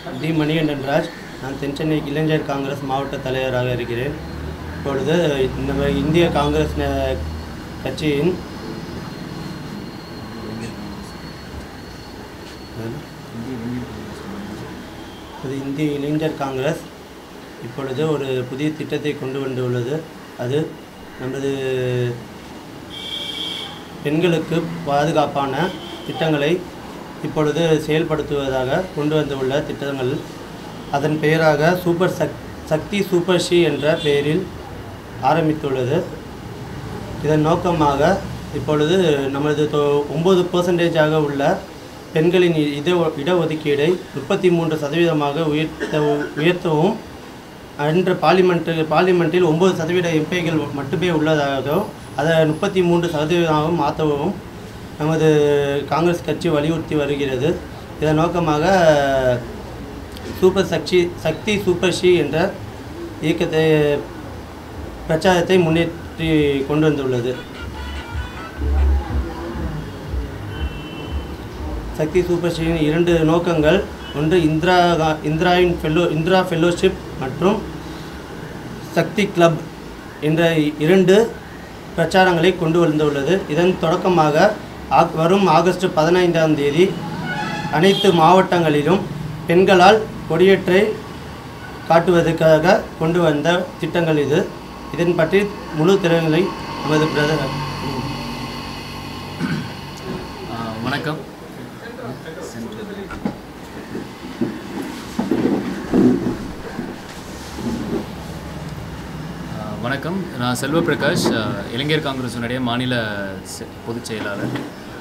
D Manikandan Raj நான் தென்சென்னை இளைஞர் காங்கிரஸ் மாவட்ட தலைவராக இருக்கிறேன் இப்பொழுது இந்த மாதிரி இந்திய காங்கிரஸ் ந- கட்சியின் இது இந்திய இளைஞர் காங்கிரஸ் இப்பொழுது ஒரு புதிய திட்டத்தை கொண்டு வந்துள்ளது அது நமது பெண்களுக்கு பாதுகாப்பான திட்டங்களை இப்பொழுது செயல்படுத்துவதாக கொண்டு வந்துள்ள திட்டங்கள் அதன் பெயராக சூப்பர் சக் சக்தி சூப்பர் ஷி என்ற பெயரில் ஆரம்பித்துள்ளது இதன் நோக்கமாக இப்பொழுது நமது தொ ஒம்பது பர்சன்டேஜாக உள்ள பெண்களின் இ- இட இடஒதுக்கீடை முப்பத்தி மூன்று சதவீதமாக உயர்த்த உயர்த்தவும் அன்று பார்லிமெண்ட்டு பார்லிமெண்ட்டில் ஒம்பது சதவீத எம்பிகள் மட்டுமே உள்ளதாகவும் அதை முப்பத்தி மூன்று சதவீதமாக மாற்றவும் நமது காங்கிரஸ் கட்சி வலியுறுத்தி வருகிறது இதன் நோக்கமாக super Shakti Shakti super she என்ற இயக்கத்தை பிரச்சாரத்தை முன்னேற்றி கொண்டு வந்துள்ளது சக்தி சூப்பர் ஷீயின் இரண்டு நோக்கங்கள் ஒன்று இந்திரா கா- இந்திராவின் ஃபெல்லோ இந்திரா ஃபெல்லோஷிப் மற்றும் சக்தி கிளப் என்ற இரண்டு பிரச்சாரங்களை கொண்டு வந்துள்ளது இதன் தொடக்கமாக ஆக் வரும் ஆகஸ்ட் பதினைந்தாம் தேதி அனைத்து மாவட்டங்களிலும் பெண்களால் கொடியேற்றை காட்டுவதற்காக கொண்டு வந்த திட்டங்கள் இது இதன் பற்றி முழு திறன்களை நமது பிரதர் ஆஹ் வணக்கம் ஆஹ் வணக்கம் நான் செல்வ பிரகாஷ் ஆஹ் இளைஞர் காங்கிரஸினுடைய மாநில செ- பொதுச் செயலாளர்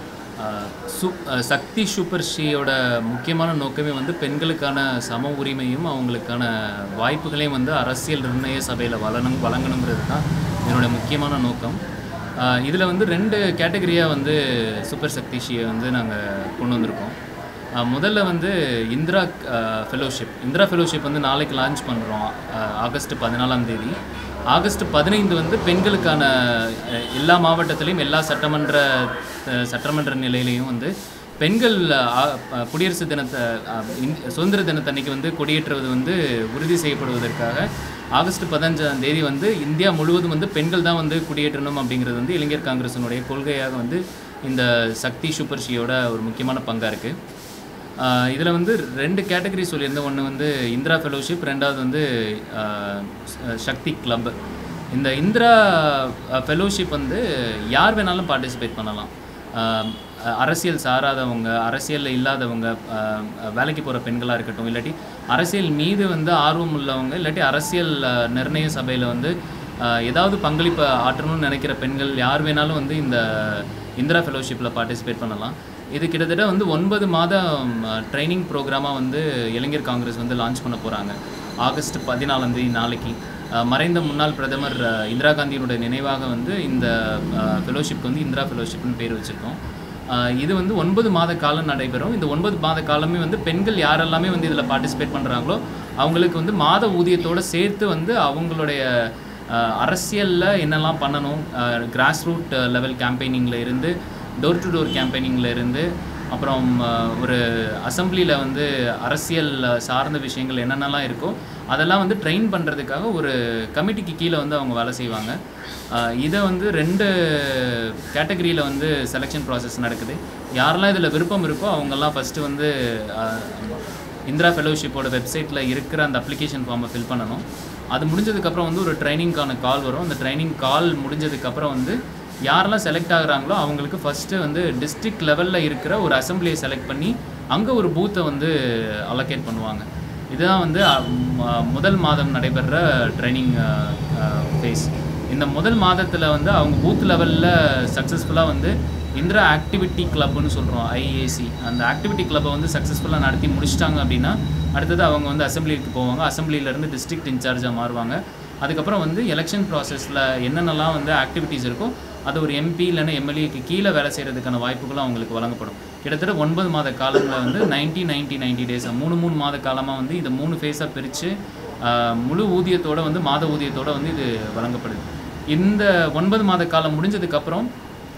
ஆஹ் சு ஆஹ் சக்தி சூப்பர் ஷீயோட முக்கியமான நோக்கமே வந்து பெண்களுக்கான சம உரிமையும் அவங்களுக்கான வாய்ப்புகளையும் வந்து அரசியல் நிர்ணய சபையில் வளனும் வழங்கணுங்கிறது தான் என்னோட முக்கியமான நோக்கம் இதில் வந்து ரெண்டு கேட்டகரியாக வந்து சூப்பர் சக்தி ஷீயை வந்து நாங்கள் கொண்டு வந்திருக்கோம் ஆஹ் முதல்ல வந்து இந்திரா ஃபெலோஷிப் இந்திரா ஃபெலோஷிப் வந்து நாளைக்கு லான்ச் பண்ணுறோம் ஆகஸ்ட் பதினாலாம் தேதி ஆகஸ்ட் பதினைந்து வந்து பெண்களுக்கான அஹ், எல்லா மாவட்டத்திலையும் எல்லா சட்டமன்ற அஹ், சட்டமன்ற நிலையிலையும் வந்து பெண்கள் அஹ், அஹ், குடியரசு தினத்தை அஹ், இந்- சுதந்திர தினத்தன்னைக்கு வந்து கொடியேற்றுவது வந்து உறுதி செய்யப்படுவதற்காக ஆகஸ்ட் பதினஞ்சாம் தேதி வந்து இந்தியா முழுவதும் வந்து பெண்கள் தான் வந்து குடியேற்றணும் அப்படிங்கிறது வந்து இளைஞர் காங்கிரஸினுடைய கொள்கையாக வந்து இந்த சக்தி சூப்பர் ஷீயோட ஒரு முக்கியமான பங்காக இருக்குது இதில் வந்து ரெண்டு கேட்டகரி சொல்லியிருந்தேன் ஒன்று வந்து இந்திரா ஃபெலோஷிப் ரெண்டாவது வந்து ஆஹ் ச- சக்தி கிளப் இந்த இந்திரா ஃபெலோஷிப் வந்து யார் வேணாலும் பார்ட்டிசிபேட் பண்ணலாம் ஆஹ் அரசியல் சாராதவங்க அரசியலில் இல்லாதவங்க ஆஹ் வேலைக்கு போகிற பெண்களாக இருக்கட்டும் இல்லாட்டி அரசியல் மீது வந்து ஆர்வம் உள்ளவங்க இல்லாட்டி அரசியல் ஆஹ் நிர்ணய சபையில் வந்து ஆஹ் ஏதாவது பங்களிப்பு ஆற்றணும்னு நினைக்கிற பெண்கள் யார் வேணாலும் வந்து இந்த இந்திரா ஃபெலோஷிப்பில் பார்ட்டிசிபேட் பண்ணலாம் இது கிட்டத்தட்ட வந்து ஒன்பது மாதம் ட்ரைனிங் ப்ரோக்ராமாக வந்து இளைஞர் காங்கிரஸ் வந்து லான்ச் பண்ண போகிறாங்க ஆகஸ்ட் பதினாலாம் தேதி நாளைக்கு அஹ், மறைந்த முன்னாள் பிரதமர் அஹ், இந்திரா காந்தியினுடைய நினைவாக வந்து இந்த ஃபெலோஷிப் வந்து இந்திரா ஃபெலோஷிப்னு பேர் வச்சுருக்கோம் ஆஹ் இது வந்து ஒன்பது மாத காலம் நடைபெறும் இந்த ஒன்பது மாத காலமே வந்து பெண்கள் யாரெல்லாமே வந்து இதில் பார்ட்டிசிபேட் பண்ணுறாங்களோ அவங்களுக்கு வந்து மாத ஊதியத்தோடு சேர்த்து வந்து அவங்களுடைய அரசியலில் என்னெல்லாம் பண்ணணும் கிராஸ் ரூட் லெவல் கேம்பெயினிங்கில் இருந்து டோர் டு டோர் கேம்பெயினிங்கில் இருந்து அப்புறம் ஆஹ் ஒரு அசம்பிளியில் வந்து அரசியல் சார்ந்த விஷயங்கள் என்னென்னலாம் இருக்கோ அதெல்லாம் வந்து ட்ரெயின் பண்ணுறதுக்காக ஒரு கமிட்டிக்கு கீழே வந்து அவங்க வேலை செய்வாங்க ஆஹ் இதை வந்து ரெண்டு கேட்டகரியில் வந்து செலெக்ஷன் ப்ராசஸ் நடக்குது யாரெல்லாம் இதில் விருப்பம் இருக்கோ அவங்கெல்லாம் ஃபஸ்ட்டு வந்து ஆஹ் இந்திரா ஃபெலோஷிப்போட வெப்சைட்டில் இருக்கிற அந்த அப்ளிகேஷன் ஃபார்மை ஃபில் பண்ணணும் அது முடிஞ்சதுக்கப்புறம் வந்து ஒரு ட்ரைனிங்க்கான கால் வரும் அந்த ட்ரைனிங் கால் முடிஞ்சதுக்கப்புறம் வந்து யாரெல்லாம் செலக்ட் ஆகுறாங்களோ அவங்களுக்கு ஃபஸ்ட்டு வந்து டிஸ்ட்ரிக்ட் லெவலில் இருக்கிற ஒரு அசம்பிளியை செலக்ட் பண்ணி அங்கே ஒரு பூத்தை வந்து அலோகேட் பண்ணுவாங்க இதுதான் வந்து அ, ம- முதல் மாதம் நடைபெற ட்ரைனிங் ஃபேஸ் இந்த முதல் மாதத்தில் வந்து அவங்க பூத் லெவலில் சக்ஸஸ்ஃபுல்லாக வந்து இந்திரா ஆக்டிவிட்டி கிளப்னு சொல்கிறோம் ஐஏசி அந்த ஆக்டிவிட்டி கிளப்பை வந்து சக்ஸஸ்ஃபுல்லாக நடத்தி முடிச்சிட்டாங்க அப்படின்னா அடுத்தது அவங்க வந்து அசம்பிளிக்கு போவாங்க அசம்பிளியிலேருந்து டிஸ்ட்ரிக்ட் இன்சார்ஜாக மாறுவாங்க அதுக்கப்புறம் வந்து எலெக்ஷன் ப்ராசஸில் என்னென்னலாம் வந்து ஆக்டிவிட்டீஸ் இருக்கோ அது ஒரு எம்பி இல்லைன்னா எம்எல்ஏக்கு கீழே வேலை செய்கிறதுக்கான வாய்ப்புகளும் அவங்களுக்கு வழங்கப்படும் கிட்டத்தட்ட ஒன்பது மாத காலங்களில் வந்து 90 90 நைன்டி டேஸ் மூணு மூணு மாத காலமாக வந்து இதை மூணு ஃபேஸாக பிரித்து முழு ஊதியத்தோட வந்து மாத ஊதியத்தோட வந்து இது வழங்கப்படுது இந்த ஒன்பது மாத காலம் முடிஞ்சதுக்கப்புறம்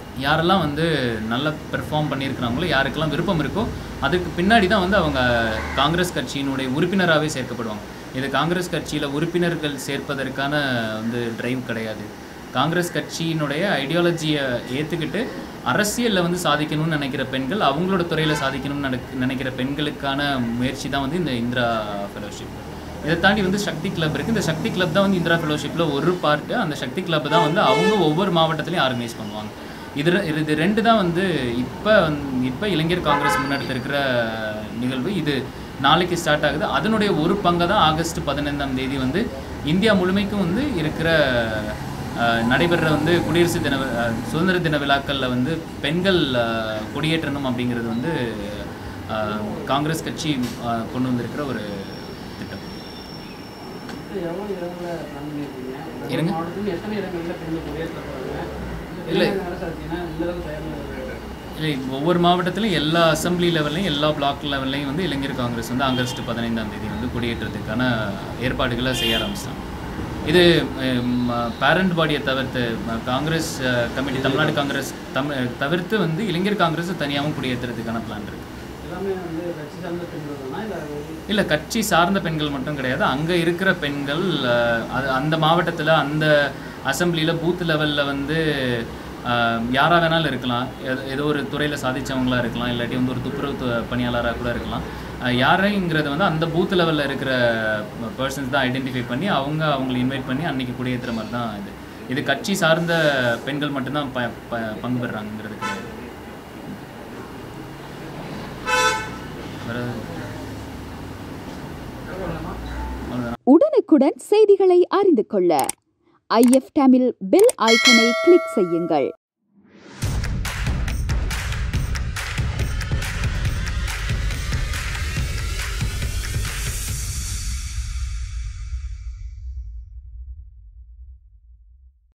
யாரெல்லாம் வந்து நல்லா பெர்ஃபார்ம் பண்ணியிருக்கிறாங்களோ யாருக்கெல்லாம் விருப்பம் இருக்கோ அதுக்கு பின்னாடி தான் வந்து அவங்க காங்கிரஸ் கட்சியினுடைய உறுப்பினராகவே சேர்க்கப்படுவாங்க இது காங்கிரஸ் கட்சியில் உறுப்பினர்கள் சேர்ப்பதற்கான வந்து டிரைவ் கிடையாது காங்கிரஸ் கட்சியினுடைய ஐடியாலஜியை ஏற்றுக்கிட்டு அரசியலில் வந்து சாதிக்கணும்னு நினைக்கிற பெண்கள் அவங்களோட துறையில் சாதிக்கணும்னு நினைக்க- நினைக்கிற பெண்களுக்கான முயற்சி தான் வந்து இந்த இந்திரா ஃபெலோஷிப் இதை தாண்டி வந்து சக்தி கிளப் இருக்குது இந்த சக்தி கிளப் தான் வந்து இந்திரா ஃபெலோஷிப்பில் ஒரு பார்ட்டு அந்த சக்தி கிளப் தான் வந்து அவங்க ஒவ்வொரு மாவட்டத்திலையும் ஆர்கனைஸ் பண்ணுவாங்க இது ரெ- இது ரெண்டு தான் வந்து இப்போ இப்போ இளைஞர் காங்கிரஸ் முன்னெடுத்து இருக்கிற நிகழ்வு இது நாளைக்கு ஸ்டார்ட் ஆகுது அதனுடைய ஒரு பங்கை தான் ஆகஸ்ட் பதினைந்தாம் தேதி வந்து இந்தியா முழுமைக்கும் வந்து இருக்கிற அஹ், நடைபெற வந்து குடியரசு தின வி- அஹ், சுதந்திர தின விழாக்களில் வந்து பெண்கள் அஹ், கொடியேற்றணும் அப்படிங்கிறது வந்து அஹ், காங்கிரஸ் கட்சி அஹ், கொண்டு வந்திருக்கிற ஒரு திட்டம் எவ்வளோ இடங்களை பிளான் பண்ணியிருக்கீங்க இருங்க. மாவட்டத்தில் எத்தனை இடங்கள்ல பெண்கள் குடியேற்ற போகிறாங்க இல்லை. அரசு பார்த்தீங்கன்னா இந்த அளவுக்கு தயார் இல்லை ஒவ்வொரு மாவட்டத்திலும் எல்லா அசெம்பிளி லெவல்லையும் எல்லா பிளாக் லெவல்லையும் வந்து இளைஞர் காங்கிரஸ் வந்து ஆகஸ்ட் பதினைந்தாம் தேதி வந்து கொடியேற்றத்துக்கான ஏற்பாடுகளை செய்ய ஆரம்பிச்சிட்டாங்க இது பேரண்ட் பாடியை தவிர்த்து ம, Congress committee Tamil Nadu Congress Tamil தவிர்த்து வந்து இளைஞர் காங்கிரஸ் தனியாகவும் கொடியேற்றுறதுக்கான பிளான் இருக்குது எல்லாமே வந்து கட்சி சார்ந்த பெண்கள் தானா இல்லை இல்லை கட்சி சார்ந்த பெண்கள் மட்டும் கிடையாது அங்கே இருக்கிற பெண்கள் அஹ், அது அந்த மாவட்டத்தில் அந்த அசெம்பிளியில் பூத் லெவலில் வந்து அஹ், யாரா வேணாலும் இருக்கலாம் ஏதோ- ஏதோ ஒரு துறையில் சாதிச்சவங்களா இருக்கலாம் இல்லாட்டி வந்து ஒரு துப்புரவு து- பணியாளராக கூட இருக்கலாம் அஹ், யாரைங்கிறது வந்து அந்த பூத் லெவலில் இருக்கிற பர்சன்ஸ் தான் ஐடென்டிஃபை பண்ணி அவங்க அவங்களை இன்வைட் பண்ணி அன்னைக்கு குடியேற்றுற மாதிரி தான் இது இது கட்சி சார்ந்த பெண்கள் மட்டும்தான் ப ப- பங்கு பெறுறாங்கிறது கிடையாது வேற அவ்வளவுதான். உடனுக்குடன் செய்திகளை அறிந்து கொள்ள ஐஎஃப் தமிழ் பெல் ஐக்கனை கிளிக் செய்யுங்கள்